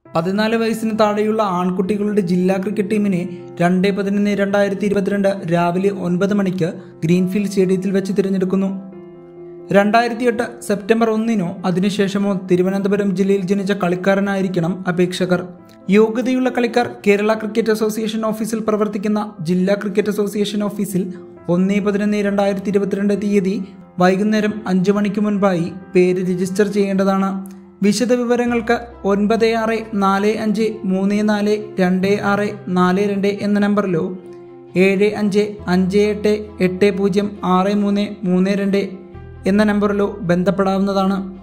പതിനാല് വയസ്സിന് താഴെയുള്ള ആൺകുട്ടികളുടെ ജില്ലാ ക്രിക്കറ്റ് ടീമിനെ രണ്ട് പതിനൊന്ന് രണ്ടായിരത്തി ഇരുപത്തിരണ്ട് രാവിലെ ഒൻപത് മണിക്ക് ഗ്രീൻഫീൽഡ് സ്റ്റേഡിയത്തിൽ വെച്ച് തിരഞ്ഞെടുക്കുന്നു രണ്ടായിരത്തി എട്ട് സെപ്റ്റംബർ ഒന്നിനോ അതിനുശേഷമോ തിരുവനന്തപുരം ജില്ലയിൽ ജനിച്ച കളിക്കാരനായിരിക്കണം അപേക്ഷകർ യോഗ്യതയുള്ള കളിക്കാർ കേരള ക്രിക്കറ്റ് അസോസിയേഷൻ ഓഫീസിൽ പ്രവർത്തിക്കുന്ന ജില്ലാ ക്രിക്കറ്റ് അസോസിയേഷൻ ഓഫീസിൽ ഒന്ന് പതിനൊന്ന് രണ്ടായിരത്തി ഇരുപത്തിരണ്ട് തീയതി വൈകുന്നേരം അഞ്ചു മണിക്ക് മുൻപായി പേര് രജിസ്റ്റർ ചെയ്യേണ്ടതാണ് വിശദ വിവരങ്ങൾക്ക് ഒൻപത് ആറ് നാല് അഞ്ച് മൂന്ന് നാല് രണ്ട് ആറ് നാല് രണ്ട് എന്ന നമ്പറിലോ ഏഴ് അഞ്ച് അഞ്ച് എട്ട് എട്ട് പൂജ്യം ആറ് മൂന്ന് മൂന്ന് രണ്ട് എന്ന നമ്പറിലോ ബന്ധപ്പെടാവുന്നതാണ്